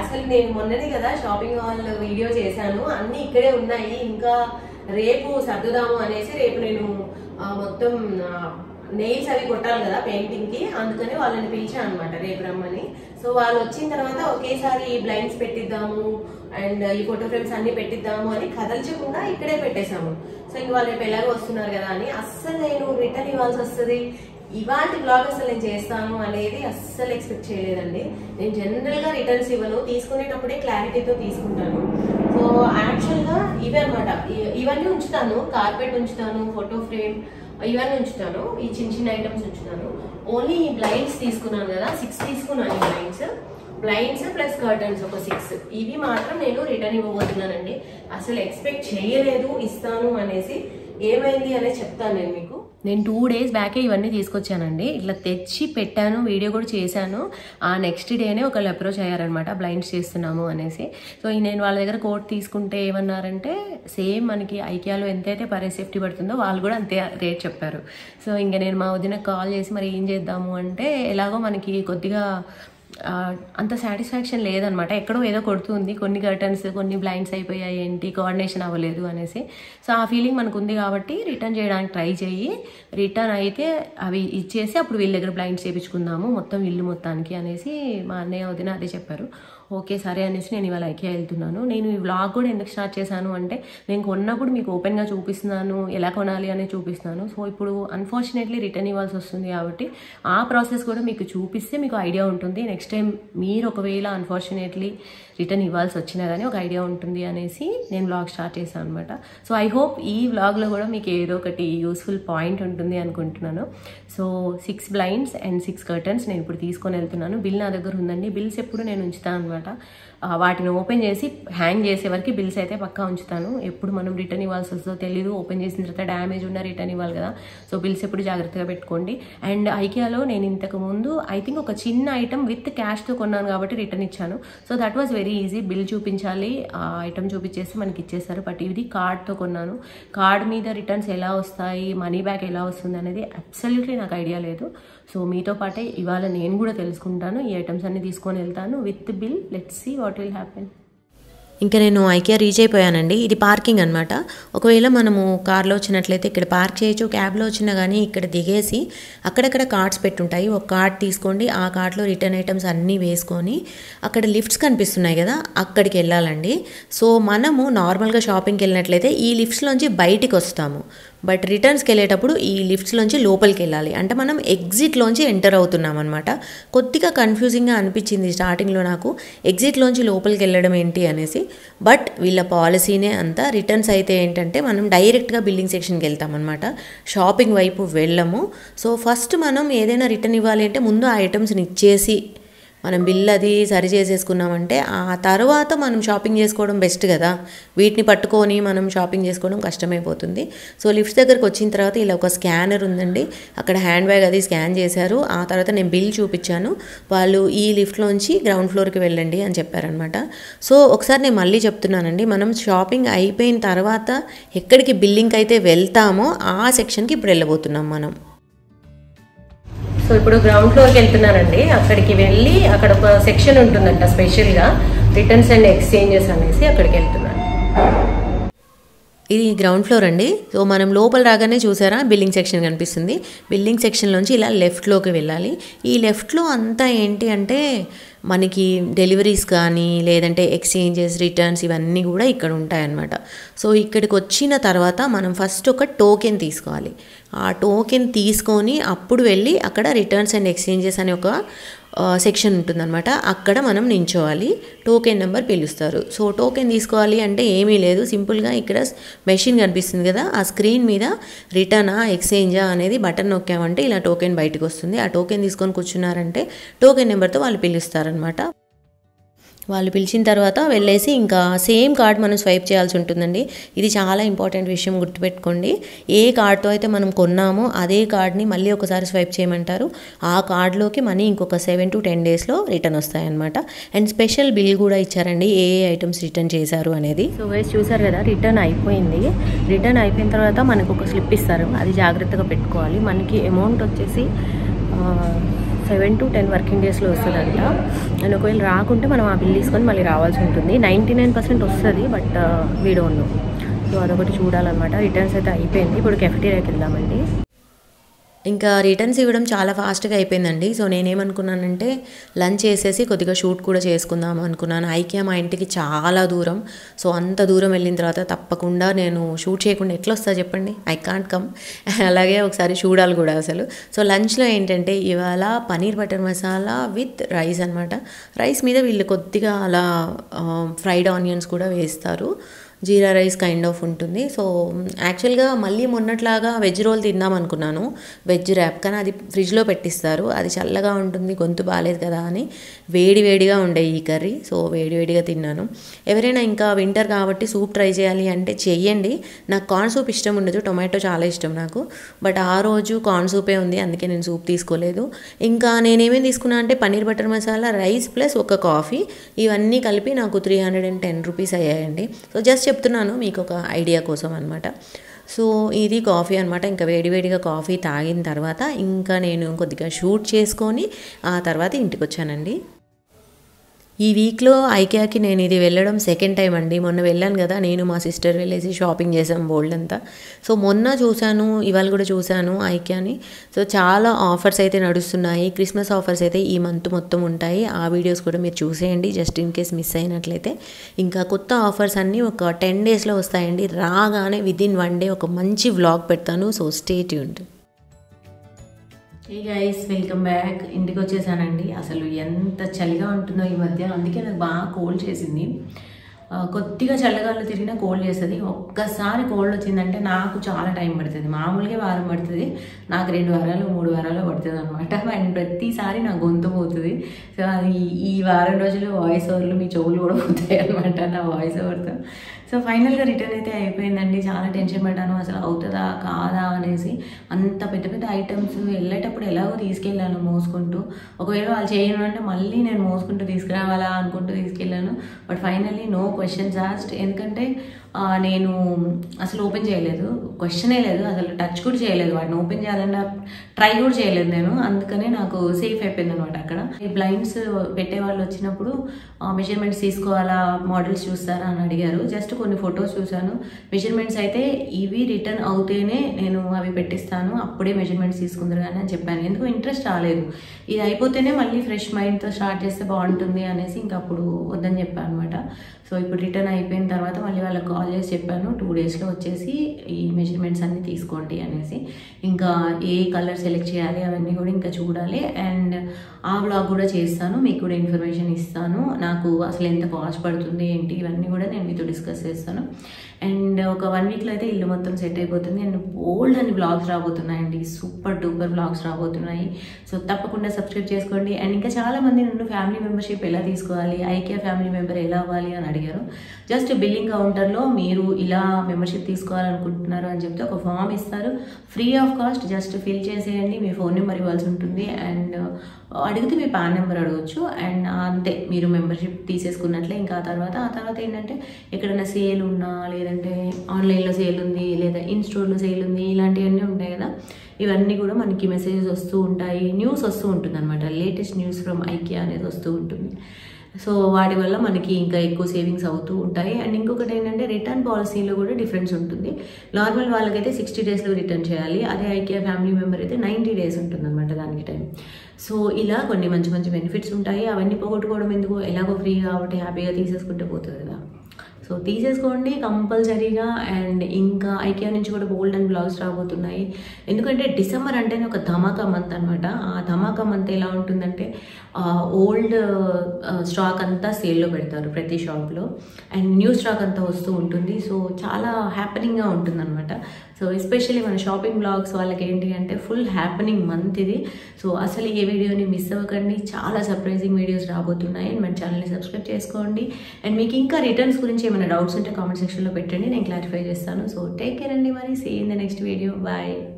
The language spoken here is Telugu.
అసలు నేను మొన్ననే కదా షాపింగ్ మాల్ వీడియో చేశాను అన్ని ఇక్కడే ఉన్నాయి ఇంకా రేపు సర్దుదాము అనేసి రేపు నేను ఆ, మొత్తం నెయిల్స్ అవి కొట్టాలి కదా పెయింటింగ్ కి అందుకని వాళ్ళని పిలిచాను అనమాట రేపు రమ్మని సో వాళ్ళు వచ్చిన తర్వాత ఒకేసారి బ్లైండ్స్ పెట్టిద్దాము అండ్ ఈ ఫోటో ఫ్రేమ్స్ అన్ని పెట్టిద్దాము అని కదల్చకుండా ఇక్కడే పెట్టేశాము సో ఇంక వాళ్ళు రేపు ఎలాగో వస్తున్నారు కదా అని అస్సలు నేను రిటర్న్ ఇవ్వాల్సి వస్తుంది ఇవాంటి బ్లాగ్ అసలు నేను చేస్తాను అనేది అస్సలు ఎక్స్పెక్ట్ చేయలేదండి నేను జనరల్ గా రిటర్న్స్ ఇవ్వను తీసుకునేటప్పుడే క్లారిటీతో తీసుకుంటాను సో యాక్చువల్ గా ఇవే అనమాట ఇవన్నీ ఉంచుతాను కార్పెట్ ఉంచుతాను ఫోటో ఫ్రేమ్ ఇవన్నీ ఉంచుతాను ఈ చిన్న చిన్న ఐటమ్స్ ఉంచుతాను ఓన్లీ ఈ బ్లైండ్స్ తీసుకున్నాను కదా సిక్స్ తీసుకున్నాను ఈ బ్లైండ్స్ బ్లైండ్స్ ప్లస్ కర్టన్స్ ఒక సిక్స్ ఇవి మాత్రం నేను రిటర్న్ ఇవ్వబోతున్నానండి అసలు ఎక్స్పెక్ట్ చేయలేదు ఇస్తాను అనేసి ఏమైంది అనేది చెప్తాను నేను మీకు నేను టూ డేస్ బ్యాకే ఇవన్నీ తీసుకొచ్చానండి ఇట్లా తెచ్చి పెట్టాను వీడియో కూడా చేశాను ఆ నెక్స్ట్ డేనే ఒకళ్ళు అప్రోచ్ అయ్యారనమాట బ్లైండ్స్ చేస్తున్నాము అనేసి సో ఈ నేను వాళ్ళ దగ్గర కోట్ తీసుకుంటే ఏమన్నారంటే సేమ్ మనకి ఐకియాలో ఎంతైతే పరే సేఫ్టీ పడుతుందో వాళ్ళు కూడా అంతే రేట్ చెప్పారు సో ఇంకా నేను మా వదినకు కాల్ చేసి మరి ఏం చేద్దాము అంటే ఎలాగో మనకి కొద్దిగా ఆ, అంత సాటిస్ఫాక్షన్ లేదనమాట ఎక్కడో ఏదో కొడుతుంది కొన్ని కర్టన్స్ కొన్ని బ్లైండ్స్ అయిపోయాయి ఏంటి కోఆర్డినేషన్ అవ్వలేదు అనేసి సో ఆ ఫీలింగ్ మనకు ఉంది కాబట్టి రిటర్న్ చేయడానికి ట్రై చేయి రిటర్న్ అయితే అవి ఇచ్చేసి అప్పుడు వీళ్ళ దగ్గర బ్లైండ్స్ చేయించుకుందాము మొత్తం ఇల్లు మొత్తానికి అనేసి మా అన్నయ్య వదిన అదే చెప్పారు ఓకే సరే అనేసి నేను ఇవాళ ఐకియా వెళ్తున్నాను నేను ఈ వ్లాగ్ కూడా ఎందుకు స్టార్ట్ చేశాను అంటే నేను కొన్నప్పుడు మీకు ఓపెన్గా చూపిస్తున్నాను ఎలా కొనాలి అనేది చూపిస్తున్నాను సో ఇప్పుడు అన్ఫార్చునేట్లీ రిటర్న్ ఇవ్వాల్సి వస్తుంది కాబట్టి ఆ ప్రాసెస్ కూడా మీకు చూపిస్తే మీకు ఐడియా ఉంటుంది నెక్స్ట్ టైం మీరు ఒకవేళ అన్ఫార్చునేట్లీ రిటర్న్ ఇవ్వాల్సి వచ్చినా కానీ ఒక ఐడియా ఉంటుంది అనేసి నేను వ్లాగ్ స్టార్ట్ చేశాను అనమాట సో ఐ హోప్ ఈ వ్లాగ్లో కూడా మీకు ఏదో ఒకటి యూస్ఫుల్ పాయింట్ ఉంటుంది అనుకుంటున్నాను so six blinds and six curtains నేను ఇప్పుడు తీసుకొని వెళ్తున్నాను బిల్ నా దగ్గర ఉందండి బిల్స్ ఎప్పుడు నేను ఉంచుతాను అనమాట వాటిని ఓపెన్ చేసి హ్యాంగ్ చేసే వరకు బిల్స్ అయితే పక్కా ఉంచుతాను ఎప్పుడు మనం రిటర్న్ ఇవ్వాల్సి వస్తుందో తెలియదు ఓపెన్ చేసిన తర్వాత డ్యామేజ్ ఉన్న రిటర్న్ ఇవ్వాలి కదా సో బిల్స్ ఎప్పుడు జాగ్రత్తగా పెట్టుకోండి అండ్ ఐకియాలో నేను ఇంతకు ముందు ఐ థింక్ ఒక చిన్న ఐటమ్ విత్ క్యాష్తో కొన్నాను కాబట్టి రిటర్న్ ఇచ్చాను so that was very easy bill చూపించాలి ఆ ఐటమ్ చూపించేసి మనకి ఇచ్చేస్తారు బట్ ఇది కార్డ్తో కొన్నాను కార్డ్ మీద రిటర్న్స్ ఎలా వస్తాయి మనీ బ్యాక్ ఎలా వస్తుంది అనేది అబ్సల్యూట్లీ నాకు ఐడియా లేదు సో మీతో పాటే ఇవాళ నేను కూడా తెలుసుకుంటాను ఈ ఐటమ్స్ అన్ని తీసుకొని వెళ్తాను with bill let's see what will happen ఇంకా నేను ఐకియా రీచ్ అయిపోయానండి ఇది పార్కింగ్ అనమాట ఒకవేళ మనము కార్లో వచ్చినట్లయితే ఇక్కడ పార్క్ చేయొచ్చు క్యాబ్లో వచ్చినా కానీ ఇక్కడ దిగేసి అక్కడక్కడ కార్డ్స్ పెట్టుంటాయి ఒక కార్డ్ తీసుకోండి ఆ కార్డ్లో రిటర్న్ ఐటమ్స్ అన్నీ వేసుకొని అక్కడ లిఫ్ట్స్ కనిపిస్తున్నాయి కదా అక్కడికి వెళ్ళాలండి సో మనము నార్మల్గా షాపింగ్కి వెళ్ళినట్లయితే ఈ లిఫ్ట్స్లోంచి బయటికి వస్తాము బట్ రిటర్న్స్కి వెళ్ళేటప్పుడు ఈ లిఫ్ట్స్లోంచి లోపలికి వెళ్ళాలి అంటే మనం ఎగ్జిట్లోంచి ఎంటర్ అవుతున్నాం అనమాట కొద్దిగా కన్ఫ్యూజింగ్గా అనిపించింది స్టార్టింగ్లో నాకు ఎగ్జిట్లోంచి లోపలికి వెళ్ళడం ఏంటి అనేసి బట్ వీళ్ళ పాలసీనే అంతా రిటర్న్స్ అయితే ఏంటంటే మనం డైరెక్ట్గా బిల్డింగ్ సెక్షన్కి వెళ్తాం అనమాట షాపింగ్ వైపు వెళ్ళము సో ఫస్ట్ మనం ఏదైనా రిటర్న్ ఇవ్వాలి అంటే ముందు ఆ ఐటమ్స్ని ఇచ్చేసి మనం బిల్ అది సరి చేసేసుకున్నామంటే ఆ తర్వాత మనం షాపింగ్ చేసుకోవడం బెస్ట్ కదా వీటిని పట్టుకొని మనం షాపింగ్ చేసుకోవడం కష్టమైపోతుంది సో లిఫ్ట్స్ దగ్గరకు వచ్చిన తర్వాత ఇలా ఒక స్కానర్ ఉందండి అక్కడ హ్యాండ్ బ్యాగ్ అది స్కాన్ చేశారు ఆ తర్వాత నేను బిల్ చూపించాను వాళ్ళు ఈ లిఫ్ట్లోంచి గ్రౌండ్ ఫ్లోర్కి వెళ్ళండి అని చెప్పారనమాట సో ఒకసారి నేను మళ్ళీ చెప్తున్నానండి మనం షాపింగ్ అయిపోయిన తర్వాత ఎక్కడికి బిల్లింగ్ అయితే వెళ్తామో ఆ సెక్షన్కి ఇప్పుడు వెళ్ళబోతున్నాం మనం సో ఇప్పుడు గ్రౌండ్ ఫ్లోర్కి వెళ్తున్నానండి అక్కడికి వెళ్ళి అక్కడ ఒక సెక్షన్ ఉంటుందంట స్పెషల్గా రిటర్న్స్ అండ్ ఎక్స్చేంజెస్ అనేసి అక్కడికి వెళ్తున్నాను ఇది గ్రౌండ్ ఫ్లోర్ అండి సో మనం లోపల రాగానే చూసారా బిల్డింగ్ సెక్షన్ కనిపిస్తుంది బిల్డింగ్ సెక్షన్లోంచి ఇలా లెఫ్ట్లోకి వెళ్ళాలి ఈ లెఫ్ట్లో అంతా ఏంటి అంటే మనకి డెలివరీస్ కానీ లేదంటే ఎక్స్చేంజెస్ రిటర్న్స్ ఇవన్నీ కూడా ఇక్కడ ఉంటాయన్నమాట సో ఇక్కడికి వచ్చిన తర్వాత మనం ఫస్ట్ ఒక టోకెన్ తీసుకోవాలి ఆ టోకెన్ తీసుకొని అప్పుడు వెళ్ళి అక్కడ రిటర్న్స్ అండ్ ఎక్స్చేంజెస్ అనే ఒక సెక్షన్ ఉంటుందన్నమాట అక్కడ మనం నించోవాలి టోకెన్ నెంబర్ పిలుస్తారు సో టోకెన్ తీసుకోవాలి అంటే ఏమీ లేదు సింపుల్గా ఇక్కడ మెషిన్ కనిపిస్తుంది కదా ఆ స్క్రీన్ మీద రిటర్నా ఎక్స్చేంజా అనేది బటన్ నొక్కామంటే ఇలా టోకెన్ బయటకు వస్తుంది ఆ టోకెన్ తీసుకొని కూర్చున్నారంటే టోకెన్ నెంబర్తో వాళ్ళు పిలుస్తారనమాట వాళ్ళు పిలిచిన తర్వాత వెళ్ళేసి ఇంకా సేమ్ కార్డ్ మనం స్వైప్ చేయాల్సి ఉంటుందండి ఇది చాలా ఇంపార్టెంట్ విషయం గుర్తుపెట్టుకోండి ఏ కార్డ్తో అయితే మనం కొన్నామో అదే కార్డ్ని మళ్ళీ ఒకసారి స్వైప్ చేయమంటారు ఆ కార్డ్లోకి మనీ ఇంకొక సెవెన్ టు టెన్ డేస్లో రిటర్న్ వస్తాయన్నమాట అండ్ స్పెషల్ బిల్ కూడా ఇచ్చారండి ఏ ఏ ఐటమ్స్ రిటర్న్ చేశారు అనేది సో వైస్ చూసారు కదా రిటర్న్ అయిపోయింది రిటర్న్ అయిపోయిన తర్వాత మనకు ఒక స్లిప్ ఇస్తారు అది జాగ్రత్తగా పెట్టుకోవాలి మనకి అమౌంట్ వచ్చేసి సెవెన్ టు టెన్ వర్కింగ్ డేస్లో వస్తుందంట అండ్ ఒకవేళ రాకుంటే మనం ఆ బిల్ తీసుకొని మళ్ళీ రావాల్సి ఉంటుంది నైంటీ నైన్ పర్సెంట్ వస్తుంది but we don't know so అదొకటి చూడాలన్నమాట రిటర్న్స్ అయితే అయిపోయింది ఇప్పుడు కెఫెటీరియాకి వెళ్దామండి ఇంకా రిటర్న్స్ ఇవ్వడం చాలా ఫాస్ట్గా అయిపోయిందండి సో నేనేమనుకున్నానంటే లంచ్ చేసేసి కొద్దిగా షూట్ కూడా చేసుకుందాం అనుకున్నాను ఐకియా మా ఇంటికి చాలా దూరం సో అంత దూరం వెళ్ళిన తర్వాత తప్పకుండా నేను షూట్ చేయకుండా ఎట్లా వస్తా చెప్పండి ఐ కాంట్ కమ్ అలాగే ఒకసారి చూడాలి కూడా అసలు సో లంచ్లో ఏంటంటే ఇవాళ paneer butter masala with rice అనమాట రైస్ మీద వీళ్ళు కొద్దిగా అలా ఫ్రైడ్ ఆనియన్స్ కూడా వేస్తారు జీరా రైస్ కైండ్ ఆఫ్ ఉంటుంది సో యాక్చువల్గా మళ్ళీ మొన్నట్లాగా వెజ్ రోల్ తిందాం అనుకున్నాను వెజ్ ర్యాప్ కానీ అది ఫ్రిడ్జ్లో పెట్టిస్తారు అది చల్లగా ఉంటుంది గొంతు బాగాలేదు కదా అని వేడి వేడిగా ఉండే ఈ కర్రీ సో వేడి వేడిగా తిన్నాను ఎవరైనా ఇంకా వింటర్ కాబట్టి సూప్ ట్రై చేయాలి అంటే చెయ్యండి నాకు కార్న్ సూప్ ఇష్టం ఉండదు టొమాటో చాలా ఇష్టం నాకు బట్ ఆ రోజు కార్న్ సూపే ఉంది అందుకే నేను సూప్ తీసుకోలేదు ఇంకా నేనేమేమి తీసుకున్నా అంటే paneer butter masala rice plus ఒక కాఫీ ఇవన్నీ కలిపి నాకు three hundred and ten rupees అయ్యాయండి సో జస్ట్ చెప్తున్నాను మీకు ఒక ఐడియా కోసం అనమాట సో ఇది కాఫీ అనమాట ఇంకా వేడివేడిగా కాఫీ తాగిన తర్వాత ఇంకా నేను కొద్దిగా షూట్ చేసుకొని ఆ తర్వాత ఇంటికి వచ్చానండి ఈ వీక్లో ఐకియాకి నేను ఇది వెళ్ళడం సెకండ్ టైం అండి మొన్న వెళ్ళాను కదా నేను మా సిస్టర్ వెళ్ళేసి షాపింగ్ చేసాం బోల్డ్ అంతా సో మొన్న చూశాను ఇవాళ కూడా చూశాను ఐకియాని సో చాలా ఆఫర్స్ అయితే నడుస్తున్నాయి క్రిస్మస్ ఆఫర్స్ అయితే ఈ మంత్ మొత్తం ఉంటాయి ఆ వీడియోస్ కూడా మీరు చూసేయండి జస్ట్ ఇన్ కేస్ మిస్ అయినట్లయితే ఇంకా కొత్త ఆఫర్స్ అన్నీ ఒక టెన్ డేస్లో వస్తాయండి రాగానే విదిన్ వన్ డే ఒక మంచి వ్లాగ్ పెడతాను so stay tuned hey guys welcome back ఇంటికి వచ్చేసానండి అసలు ఎంత చలిగా ఉంటుందో ఈ మధ్య అందుకే నాకు బాగా కోల్డ్ చేసింది ఆ, కొద్దిగా చల్లగాల్లో తిరిగినా కోల్డ్ చేస్తుంది ఒక్కసారి కోల్డ్ వచ్చిందంటే నాకు చాలా టైం పడుతుంది మామూలుగా వారం పడుతుంది నాకు రెండు వారాలు మూడు వారాలు పడుతుంది అనమాట అండ్ ప్రతిసారి నా గొంతు పోతుంది సో అది ఈ వారం రోజులు వాయిస్ ఓవర్లు మీ చెవులు కూడా పోతాయి అనమాట నా వాయిస్ ఓవర్తో సో ఫైనల్గా రిటర్న్ అయితే అయిపోయిందండి చాలా టెన్షన్ పడ్డాను అసలు అవుతుందా కాదా అనేసి అంత పెద్ద పెద్ద ఐటమ్స్ వెళ్ళేటప్పుడు ఎలాగో తీసుకెళ్ళాను మోసుకుంటూ ఒకవేళ వాళ్ళు చేయను అంటే మళ్ళీ నేను మోసుకుంటూ తీసుకురావాలా అనుకుంటూ తీసుకెళ్ళాను but finally no questions asked ఎందుకంటే ఆ, నేను అసలు ఓపెన్ చేయలేదు క్వశ్చనే లేదు అసలు టచ్ కూడా చేయలేదు వాటిని ఓపెన్ చేయాలన్నా ట్రై కూడా చేయలేదు నేను అందుకనే నాకు సేఫ్ అయిపోయింది అనమాట అక్కడ ఈ బ్లైండ్స్ పెట్టే వాళ్ళు వచ్చినప్పుడు మెజర్మెంట్స్ తీసుకోవాలా మోడల్స్ చూస్తారా అని అడిగారు జస్ట్ కొన్ని ఫొటోస్ చూశాను మెజర్మెంట్స్ అయితే ఇవి రిటర్న్ అవుతేనే నేను అవి పెట్టిస్తాను అప్పుడే మెజర్మెంట్స్ తీసుకుందరు కానీ అని చెప్పాను ఎందుకు ఇంట్రెస్ట్ రాలేదు ఇది అయిపోతేనే మళ్ళీ ఫ్రెష్ మైండ్తో స్టార్ట్ చేస్తే బాగుంటుంది అనేసి ఇంకా అప్పుడు వద్దని చెప్పాను అనమాట సో ఇప్పుడు రిటర్న్ అయిపోయిన తర్వాత మళ్ళీ వాళ్ళకి కాల్ చేసి చెప్పాను టూ డేస్లో వచ్చేసి ఈ మెజర్మెంట్స్ అన్నీ తీసుకోండి అనేసి ఇంకా ఏ కలర్ సెలెక్ట్ చేయాలి అవన్నీ కూడా ఇంకా చూడాలి అండ్ ఆ బ్లాగ్ కూడా చేస్తాను మీకు కూడా ఇన్ఫర్మేషన్ ఇస్తాను నాకు అసలు ఎంత కాస్ట్ పడుతుంది ఏంటి ఇవన్నీ కూడా నేను మీతో డిస్కస్ చేస్తాను అండ్ ఒక వన్ వీక్లో అయితే ఇల్లు మొత్తం సెట్ అయిపోతుంది అండ్ ఓల్డ్ అని బ్లాగ్స్ రాబోతున్నాయండి సూపర్ డూపర్ బ్లాగ్స్ రాబోతున్నాయి సో తప్పకుండా సబ్స్క్రైబ్ చేసుకోండి అండ్ ఇంకా చాలా మంది నన్ను ఫ్యామిలీ మెంబర్షిప్ ఎలా తీసుకోవాలి ఐకియా ఫ్యామిలీ మెంబర్ ఎలా అవ్వాలి అని అడిగారు జస్ట్ బిల్లింగ్ కౌంటర్లో మీరు ఇలా మెంబర్షిప్ తీసుకోవాలనుకుంటున్నారు అని చెప్తే ఒక ఫామ్ ఇస్తారు free of cost just fill చేసేయండి మీ ఫోన్ నెంబర్ ఇవ్వాల్సి ఉంటుంది అండ్ అడిగితే మీ పాన్ నెంబర్ అడగచ్చు అండ్ అంతే మీరు మెంబర్షిప్ తీసేసుకున్నట్లే ఇంకా ఆ తర్వాత ఆ తర్వాత ఏంటంటే ఎక్కడైనా సేల్ ఉన్నా లేదంటే ఆన్లైన్లో సేల్ ఉంది లేదా ఇన్ స్టోర్లో సేల్ ఉంది ఇలాంటివన్నీ ఉంటాయి కదా ఇవన్నీ కూడా మనకి మెసేజెస్ వస్తూ ఉంటాయి న్యూస్ వస్తూ ఉంటుంది అనమాట లేటెస్ట్ న్యూస్ ఫ్రమ్ ఐకియా అనేది వస్తూ ఉంటుంది సో వాటి వల్ల మనకి ఇంకా ఎక్కువ సేవింగ్స్ అవుతూ ఉంటాయి అండ్ ఇంకొకటి ఏంటంటే రిటర్న్ పాలసీలో కూడా డిఫరెన్స్ ఉంటుంది నార్మల్ వాళ్ళకైతే సిక్స్టీ డేస్లో రిటర్న్ చేయాలి అదే ఐకియా ఫ్యామిలీ మెంబర్ అయితే నైంటీ డేస్ ఉంటుంది అనమాట దానికి టైం సో ఇలా కొన్ని మంచి మంచి బెనిఫిట్స్ ఉంటాయి అవన్నీ పోగొట్టుకోవడం ఎందుకు ఎలాగో ఫ్రీ కాబట్టి హ్యాపీగా తీసేసుకుంటే పోతుంది కదా సో తీసేసుకోండి కంపల్సరీగా అండ్ ఇంకా ఐకియా నుంచి కూడా బోల్డ్ అండ్ బ్లౌజ్ రాబోతున్నాయి ఎందుకంటే డిసెంబర్ అంటేనే ఒక ధమాకా మంత్ అనమాట ఆ ధమాకా మంత్ ఎలా ఉంటుందంటే ఓల్డ్ స్టాక్ అంతా సేల్లో పెడతారు ప్రతి షాప్లో అండ్ న్యూ స్టాక్ అంతా వస్తూ ఉంటుంది సో చాలా హ్యాపెనింగ్గా ఉంటుందన్నమాట సో ఎస్పెషల్లీ మన షాపింగ్ బ్లాగ్స్ వాళ్ళకి ఏంటి అంటే ఫుల్ హ్యాపెనింగ్ మంత్ ఇది సో అసలు ఏ వీడియోని మిస్ అవ్వకండి చాలా సర్ప్రైజింగ్ వీడియోస్ రాబోతున్నాయి అండ్ మన ఛానల్ని సబ్స్క్రైబ్ చేసుకోండి అండ్ మీకు ఇంకా రిటర్న్స్ గురించి ఏమైనా డౌట్స్ ఉంటే కామెంట్ సెక్షన్లో పెట్టండి నేను క్లారిఫై చేస్తాను సో టేక్ కేర్ అండి మరి see in the next video bye